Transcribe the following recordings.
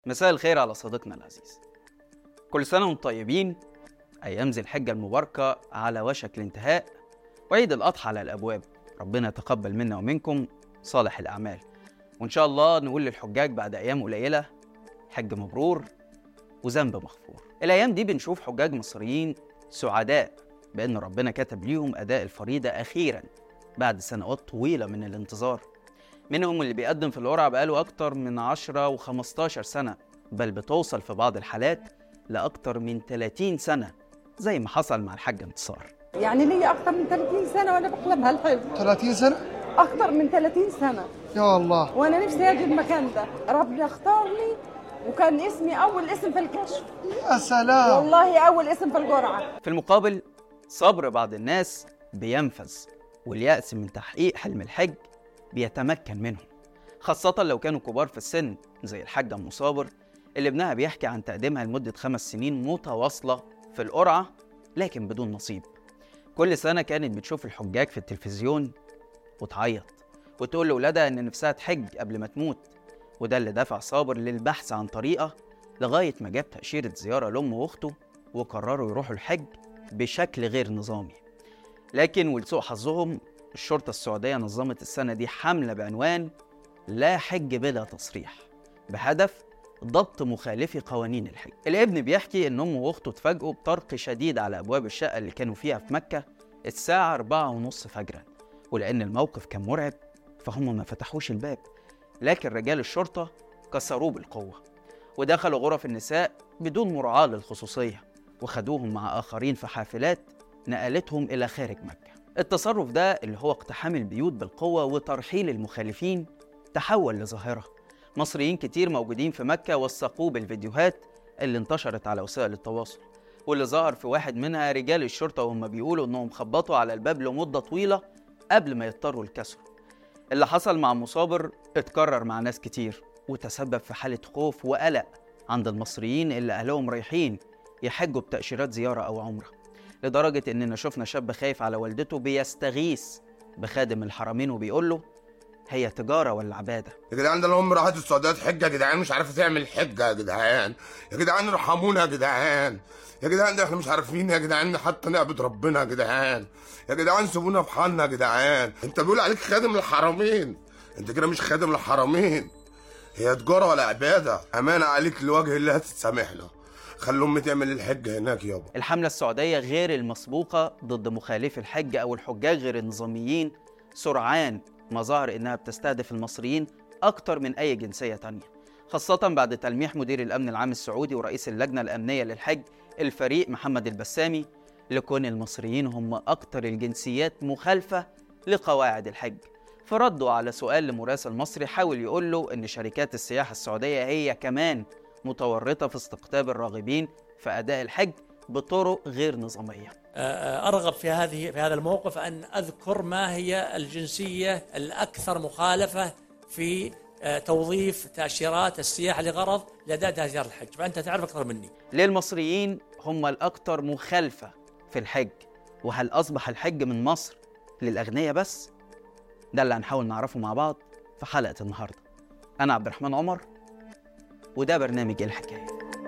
مساء الخير على صديقنا العزيز كل سنة وانتم طيبين أيام ذي الحجة المباركة على وشك الانتهاء وعيد الأضحى على الأبواب ربنا يتقبل منا ومنكم صالح الأعمال وإن شاء الله نقول للحجاج بعد أيام قليلة حج مبرور وذنب مغفور الأيام دي بنشوف حجاج مصريين سعداء بأن ربنا كتب ليهم أداء الفريضة أخيرا بعد سنوات طويلة من الانتظار منهم اللي بيقدم في القرعة بقاله أكتر من 10 و15 سنة بل بتوصل في بعض الحالات لأكتر من 30 سنة زي ما حصل مع الحاج انتصار يعني لي أكثر من 30 سنة وأنا بحلم هالحلم 30 سنة؟ أكثر من 30 سنة يا الله وأنا نفسي أجي المكان ده ربنا اختارني وكان اسمي أول اسم في الكشف يا سلام والله أول اسم في الجرعة في المقابل صبر بعض الناس بينفذ واليأس من تحقيق حلم الحج بيتمكن منهم خاصة لو كانوا كبار في السن زي الحاجة أم صابر اللي ابنها بيحكي عن تقديمها لمدة خمس سنين متواصلة في القرعة لكن بدون نصيب كل سنة كانت بتشوف الحجاج في التلفزيون وتعيط وتقول لأولادها إن نفسها تحج قبل ما تموت وده اللي دفع صابر للبحث عن طريقة لغاية ما جاب تأشيرة زيارة لأمه وأخته وقرروا يروحوا الحج بشكل غير نظامي لكن ولسوء حظهم الشرطة السعودية نظمت السنة دي حملة بعنوان لا حج بلا تصريح بهدف ضبط مخالفي قوانين الحج الابن بيحكي ان امه واخته اتفاجئوا بطرق شديد على ابواب الشقة اللي كانوا فيها في مكة الساعة أربعة ونص فجرا ولأن الموقف كان مرعب فهم ما فتحوش الباب لكن رجال الشرطة كسروه بالقوة ودخلوا غرف النساء بدون مراعاة للخصوصية وخدوهم مع آخرين في حافلات نقلتهم إلى خارج مكة التصرف ده اللي هو اقتحام البيوت بالقوة وترحيل المخالفين تحول لظاهرة مصريين كتير موجودين في مكة وثقوه بالفيديوهات اللي انتشرت على وسائل التواصل واللي ظهر في واحد منها رجال الشرطة وهم بيقولوا انهم خبطوا على الباب لمدة طويلة قبل ما يضطروا الكسر اللي حصل مع مصابر اتكرر مع ناس كتير وتسبب في حالة خوف وقلق عند المصريين اللي أهلهم رايحين يحجوا بتأشيرات زيارة أو عمرة لدرجة إننا شفنا شاب خايف على والدته بيستغيث بخادم الحرمين وبيقول له هي تجارة ولا عبادة يا جدعان ده الام راحت السعوديه تحج يا جدعان مش عارفه تعمل حجه يا جدعان يا جدعان ارحمونا يا جدعان يا جدعان ده احنا مش عارفين يا جدعان حتى نعبد ربنا يا جدعان يا جدعان سيبونا في حالنا يا جدعان انت بيقول عليك خادم الحرمين انت كده مش خادم الحرمين هي تجاره ولا عباده امانه عليك لوجه الله تتسامحنا خلي امي تعمل الحج هناك يابا الحملة السعودية غير المسبوقة ضد مخالفي الحج أو الحجاج غير النظاميين سرعان ما ظهر إنها بتستهدف المصريين أكتر من أي جنسية تانية خاصة بعد تلميح مدير الأمن العام السعودي ورئيس اللجنة الأمنية للحج الفريق محمد البسامي لكون المصريين هم أكتر الجنسيات مخالفة لقواعد الحج فردوا على سؤال لمراسل مصري حاول يقول له إن شركات السياحة السعودية هي كمان متورطة في استقطاب الراغبين في أداء الحج بطرق غير نظامية ارغب في هذه في هذا الموقف ان اذكر ما هي الجنسيه الاكثر مخالفه في آه، توظيف تاشيرات السياحه لغرض لاداء تاشيرات الحج فانت تعرف اكثر مني ليه المصريين هم الأكثر مخالفة في الحج وهل أصبح الحج من مصر للأغنياء بس؟ ده اللي هنحاول نعرفه مع بعض في حلقة النهاردة أنا عبد الرحمن عمر وده برنامج إيه الحكاية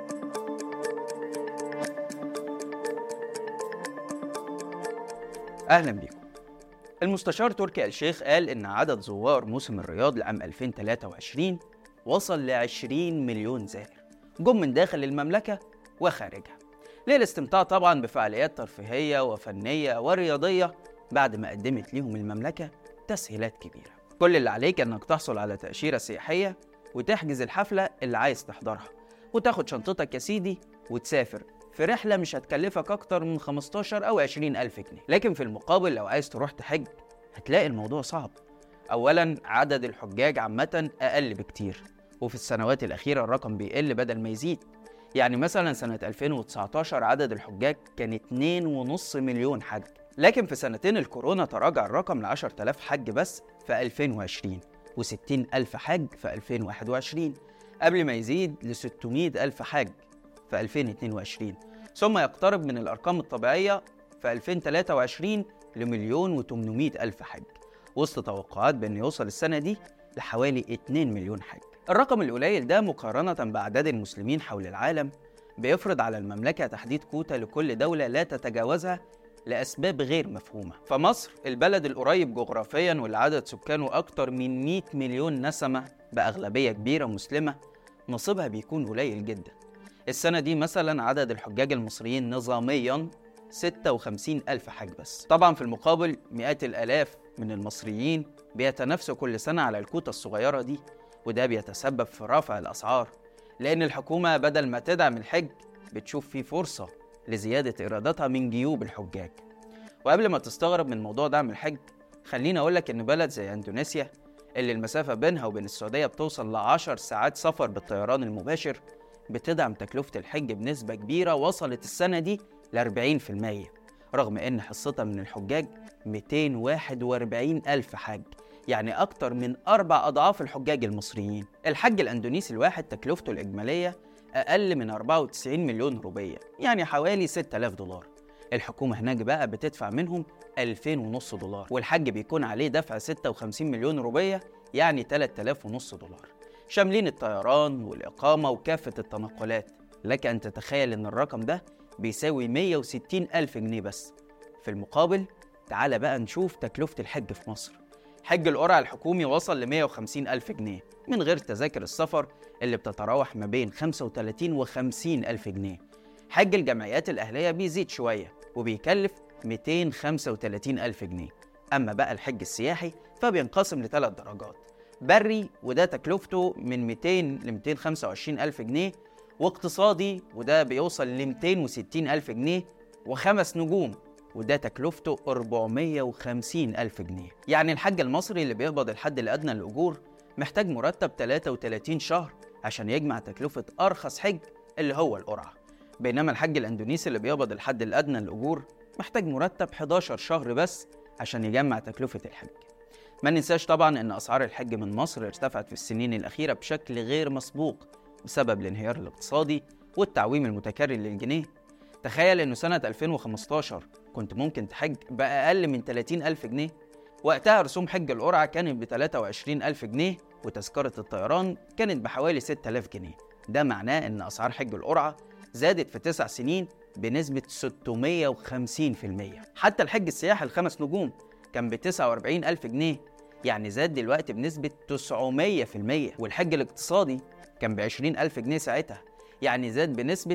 أهلا بيكم المستشار تركي آل الشيخ قال إن عدد زوار موسم الرياض لعام 2023 وصل ل 20 مليون زائر جم من داخل المملكة وخارجها للاستمتاع طبعا بفعاليات ترفيهية وفنية ورياضية بعد ما قدمت ليهم المملكة تسهيلات كبيرة كل اللي عليك انك تحصل على تأشيرة سياحية وتحجز الحفلة اللي عايز تحضرها وتاخد شنطتك يا سيدي وتسافر في رحلة مش هتكلفك أكتر من 15 أو 20 ألف جنيه لكن في المقابل لو عايز تروح تحج هتلاقي الموضوع صعب أولا عدد الحجاج عامة أقل بكتير وفي السنوات الأخيرة الرقم بيقل بدل ما يزيد يعني مثلا سنة 2019 عدد الحجاج كان 2.5 مليون حج لكن في سنتين الكورونا تراجع الرقم ل 10000 حج بس في 2020 و60 ألف حج في 2021 قبل ما يزيد ل 600 ألف حج في 2022 ثم يقترب من الأرقام الطبيعية في 2023 لمليون و800 ألف حج وسط توقعات بأن يوصل السنة دي لحوالي 2 مليون حج الرقم القليل ده مقارنة بأعداد المسلمين حول العالم بيفرض على المملكة تحديد كوتا لكل دولة لا تتجاوزها لأسباب غير مفهومة فمصر البلد القريب جغرافيا واللي عدد سكانه أكتر من 100 مليون نسمة بأغلبية كبيرة مسلمة نصيبها بيكون قليل جدا السنة دي مثلا عدد الحجاج المصريين نظاميا 56 ألف حاج بس طبعا في المقابل مئات الآلاف من المصريين بيتنافسوا كل سنة على الكوتا الصغيرة دي وده بيتسبب في رفع الأسعار لأن الحكومة بدل ما تدعم الحج بتشوف فيه فرصة لزيادة إيراداتها من جيوب الحجاج وقبل ما تستغرب من موضوع دعم الحج خليني أقولك إن بلد زي إندونيسيا اللي المسافة بينها وبين السعودية بتوصل لعشر ساعات سفر بالطيران المباشر بتدعم تكلفة الحج بنسبة كبيرة وصلت السنة دي ل 40% رغم إن حصتها من الحجاج 241 ألف حاج يعني أكتر من أربع أضعاف الحجاج المصريين الحج الأندونيسي الواحد تكلفته الإجمالية أقل من 94 مليون روبية يعني حوالي 6000 دولار الحكومة هناك بقى بتدفع منهم 2000 ونص دولار والحج بيكون عليه دفع 56 مليون روبية يعني 3000 ونص دولار شاملين الطيران والإقامة وكافة التنقلات لك أن تتخيل أن الرقم ده بيساوي 160 ألف جنيه بس في المقابل تعال بقى نشوف تكلفة الحج في مصر حج القرعة الحكومي وصل ل 150 ألف جنيه من غير تذاكر السفر اللي بتتراوح ما بين 35 و 50 ألف جنيه حج الجمعيات الأهلية بيزيد شوية وبيكلف 235 ألف جنيه أما بقى الحج السياحي فبينقسم لثلاث درجات بري وده تكلفته من 200 ل 225 ألف جنيه واقتصادي وده بيوصل ل 260 ألف جنيه وخمس نجوم وده تكلفته 450 ألف جنيه يعني الحج المصري اللي بيقبض الحد الأدنى للأجور محتاج مرتب 33 شهر عشان يجمع تكلفة أرخص حج اللي هو القرعة بينما الحج الأندونيسي اللي بيقبض الحد الأدنى للأجور محتاج مرتب 11 شهر بس عشان يجمع تكلفة الحج ما ننساش طبعا ان اسعار الحج من مصر ارتفعت في السنين الاخيره بشكل غير مسبوق بسبب الانهيار الاقتصادي والتعويم المتكرر للجنيه تخيل انه سنه 2015 كنت ممكن تحج باقل من 30 الف جنيه وقتها رسوم حج القرعه كانت ب 23 الف جنيه وتذكره الطيران كانت بحوالي 6000 جنيه ده معناه ان اسعار حج القرعه زادت في تسع سنين بنسبة 650% حتى الحج السياحي الخمس نجوم كان ب 49 ألف جنيه يعني زاد دلوقتي بنسبة 900% والحج الاقتصادي كان ب 20 ألف جنيه ساعتها يعني زاد بنسبة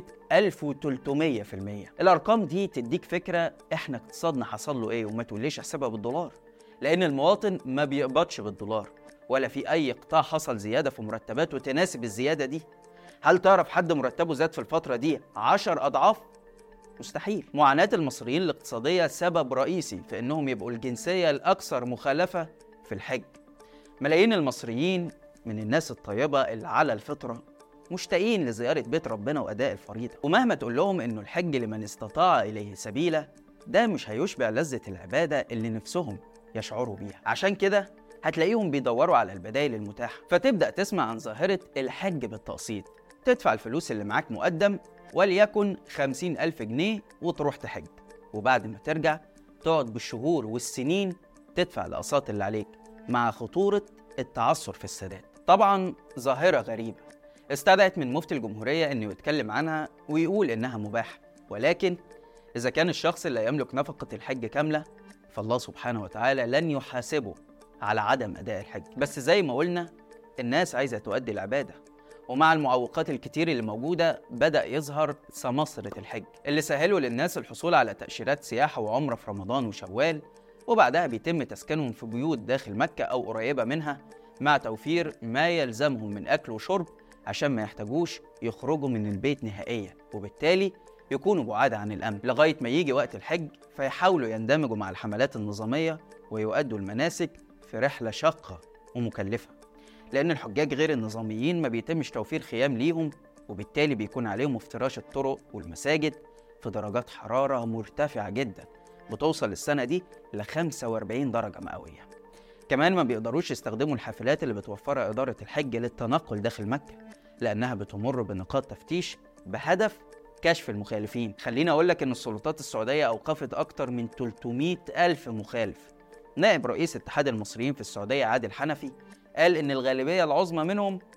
1300% الأرقام دي تديك فكرة إحنا اقتصادنا حصل له إيه وما تقوليش احسبها بالدولار لأن المواطن ما بيقبضش بالدولار ولا في أي قطاع حصل زيادة في مرتباته تناسب الزيادة دي هل تعرف حد مرتبه زاد في الفترة دي 10 أضعاف؟ مستحيل معاناة المصريين الاقتصادية سبب رئيسي في أنهم يبقوا الجنسية الأكثر مخالفة في الحج ملايين المصريين من الناس الطيبة اللي على الفطرة مشتاقين لزيارة بيت ربنا وأداء الفريضة ومهما تقول لهم إنه الحج لمن استطاع إليه سبيلا ده مش هيشبع لذة العبادة اللي نفسهم يشعروا بيها عشان كده هتلاقيهم بيدوروا على البدائل المتاحة فتبدأ تسمع عن ظاهرة الحج بالتقسيط تدفع الفلوس اللي معاك مقدم وليكن خمسين ألف جنيه وتروح تحج وبعد ما ترجع تقعد بالشهور والسنين تدفع الأقساط اللي عليك مع خطورة التعثر في السداد طبعا ظاهرة غريبة استدعت من مفتي الجمهورية أنه يتكلم عنها ويقول إنها مباحة ولكن إذا كان الشخص اللي يملك نفقة الحج كاملة فالله سبحانه وتعالى لن يحاسبه على عدم أداء الحج بس زي ما قلنا الناس عايزة تؤدي العبادة ومع المعوقات الكتير اللي موجودة بدأ يظهر سماسرة الحج اللي سهلوا للناس الحصول على تأشيرات سياحة وعمرة في رمضان وشوال وبعدها بيتم تسكينهم في بيوت داخل مكة أو قريبة منها مع توفير ما يلزمهم من أكل وشرب عشان ما يحتاجوش يخرجوا من البيت نهائيا وبالتالي يكونوا بعاد عن الأمن لغاية ما يجي وقت الحج فيحاولوا يندمجوا مع الحملات النظامية ويؤدوا المناسك في رحلة شاقة ومكلفة لأن الحجاج غير النظاميين ما بيتمش توفير خيام ليهم وبالتالي بيكون عليهم افتراش الطرق والمساجد في درجات حرارة مرتفعة جدا بتوصل السنة دي ل 45 درجة مئوية كمان ما بيقدروش يستخدموا الحافلات اللي بتوفرها إدارة الحج للتنقل داخل مكة لأنها بتمر بنقاط تفتيش بهدف كشف المخالفين خليني أقول لك إن السلطات السعودية أوقفت أكتر من 300 ألف مخالف نائب رئيس اتحاد المصريين في السعودية عادل حنفي قال إن الغالبية العظمى منهم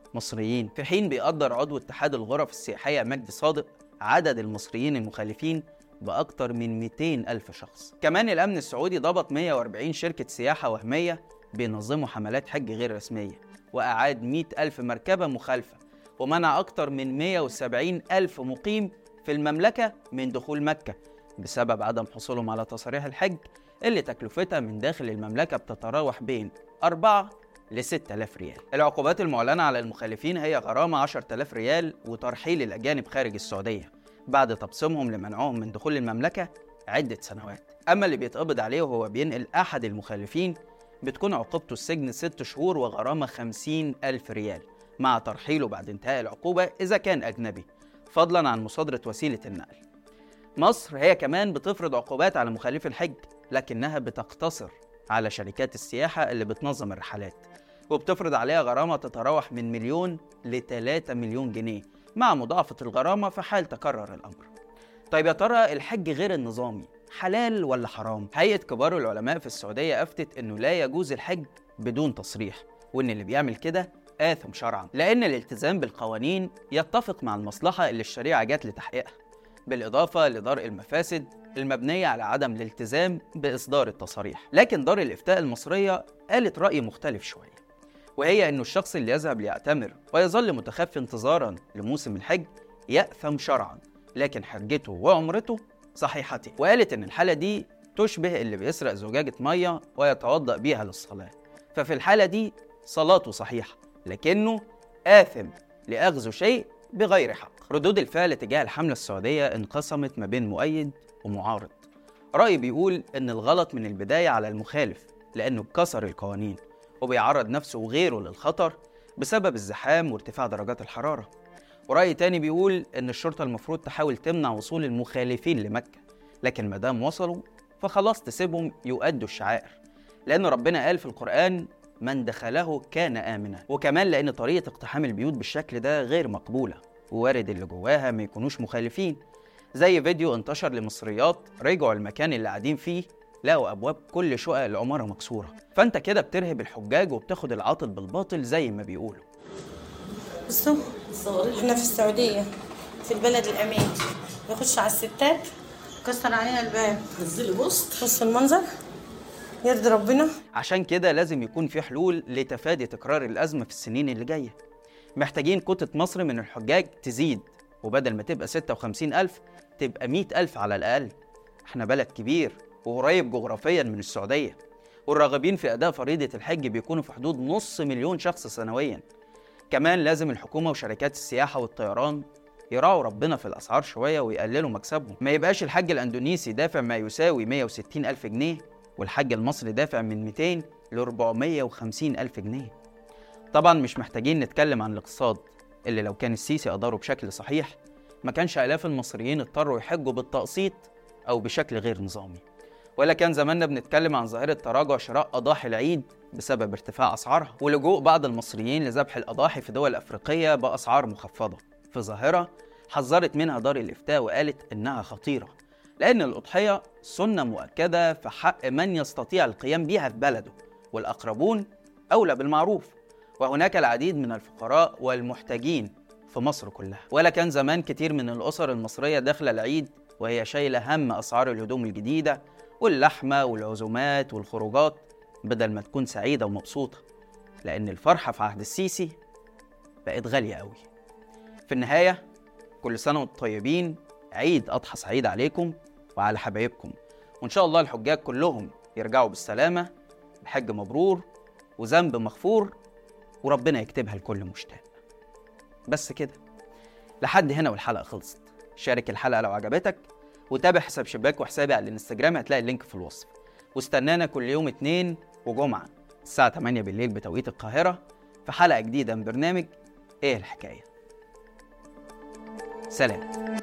مصريين في حين بيقدر عضو اتحاد الغرف السياحية مجدي صادق عدد المصريين المخالفين بأكتر من 200 ألف شخص كمان الأمن السعودي ضبط 140 شركة سياحة وهمية بينظموا حملات حج غير رسمية وأعاد 100 ألف مركبة مخالفة ومنع أكتر من 170 ألف مقيم في المملكة من دخول مكة بسبب عدم حصولهم على تصاريح الحج اللي تكلفتها من داخل المملكة بتتراوح بين 4 ل 6000 ريال. العقوبات المعلنة على المخالفين هي غرامة 10000 ريال وترحيل الأجانب خارج السعودية بعد تبصمهم لمنعهم من دخول المملكة عدة سنوات. أما اللي بيتقبض عليه وهو بينقل أحد المخالفين بتكون عقوبته السجن 6 شهور وغرامة 50 ألف ريال مع ترحيله بعد انتهاء العقوبة إذا كان أجنبي فضلا عن مصادرة وسيلة النقل. مصر هي كمان بتفرض عقوبات على مخالفي الحج لكنها بتقتصر على شركات السياحة اللي بتنظم الرحلات وبتفرض عليها غرامة تتراوح من مليون ل 3 مليون جنيه مع مضاعفة الغرامة في حال تكرر الأمر طيب يا ترى الحج غير النظامي حلال ولا حرام؟ هيئة كبار العلماء في السعودية أفتت إنه لا يجوز الحج بدون تصريح وإن اللي بيعمل كده آثم شرعا لأن الالتزام بالقوانين يتفق مع المصلحة اللي الشريعة جات لتحقيقها بالإضافة لدرء المفاسد المبنية على عدم الالتزام بإصدار التصاريح لكن دار الإفتاء المصرية قالت رأي مختلف شوية وهي أنه الشخص اللي يذهب ليعتمر ويظل متخفي انتظارا لموسم الحج يأثم شرعا لكن حجته وعمرته صحيحتين وقالت أن الحالة دي تشبه اللي بيسرق زجاجة مية ويتوضأ بيها للصلاة ففي الحالة دي صلاته صحيحة لكنه آثم لأخذ شيء بغير حق ردود الفعل تجاه الحملة السعودية انقسمت ما بين مؤيد ومعارض رأي بيقول إن الغلط من البداية على المخالف لأنه كسر القوانين وبيعرض نفسه وغيره للخطر بسبب الزحام وارتفاع درجات الحرارة ورأي تاني بيقول إن الشرطة المفروض تحاول تمنع وصول المخالفين لمكة لكن ما دام وصلوا فخلاص تسيبهم يؤدوا الشعائر لأن ربنا قال في القرآن من دخله كان آمنا وكمان لأن طريقة اقتحام البيوت بالشكل ده غير مقبولة ووارد اللي جواها ما يكونوش مخالفين زي فيديو انتشر لمصريات رجعوا المكان اللي قاعدين فيه لقوا ابواب كل شقق العماره مكسوره فانت كده بترهب الحجاج وبتاخد العاطل بالباطل زي ما بيقولوا بصوا احنا في السعودية في البلد الأمين يخش على الستات كسر عليها الباب نزلي بوست بص المنظر يرضي ربنا عشان كده لازم يكون في حلول لتفادي تكرار الازمه في السنين اللي جايه محتاجين كوتة مصر من الحجاج تزيد وبدل ما تبقى 56 ألف تبقى 100 ألف على الأقل احنا بلد كبير وقريب جغرافيا من السعودية والراغبين في أداء فريضة الحج بيكونوا في حدود نص مليون شخص سنويا كمان لازم الحكومة وشركات السياحة والطيران يراعوا ربنا في الأسعار شوية ويقللوا مكسبهم ما يبقاش الحج الأندونيسي دافع ما يساوي 160 ألف جنيه والحج المصري دافع من 200 ل 450 ألف جنيه طبعا مش محتاجين نتكلم عن الاقتصاد اللي لو كان السيسي أداره بشكل صحيح ما كانش آلاف المصريين اضطروا يحجوا بالتقسيط أو بشكل غير نظامي ولا كان زماننا بنتكلم عن ظاهرة تراجع شراء أضاحي العيد بسبب ارتفاع أسعارها ولجوء بعض المصريين لذبح الأضاحي في دول أفريقية بأسعار مخفضة في ظاهرة حذرت منها دار الإفتاء وقالت إنها خطيرة لأن الأضحية سنة مؤكدة في حق من يستطيع القيام بها في بلده والأقربون أولى بالمعروف وهناك العديد من الفقراء والمحتاجين في مصر كلها ولا كان زمان كتير من الأسر المصرية داخلة العيد وهي شايلة هم أسعار الهدوم الجديدة واللحمة والعزومات والخروجات بدل ما تكون سعيدة ومبسوطة لأن الفرحة في عهد السيسي بقت غالية قوي في النهاية كل سنة وانتم طيبين عيد أضحى سعيد عليكم وعلى حبايبكم وإن شاء الله الحجاج كلهم يرجعوا بالسلامة بحج مبرور وذنب مغفور وربنا يكتبها لكل مشتاق بس كده لحد هنا والحلقة خلصت شارك الحلقة لو عجبتك وتابع حساب شباك وحسابي على الانستجرام هتلاقي اللينك في الوصف واستنانا كل يوم اتنين وجمعة الساعة 8 بالليل بتوقيت القاهرة في حلقة جديدة من برنامج ايه الحكاية سلام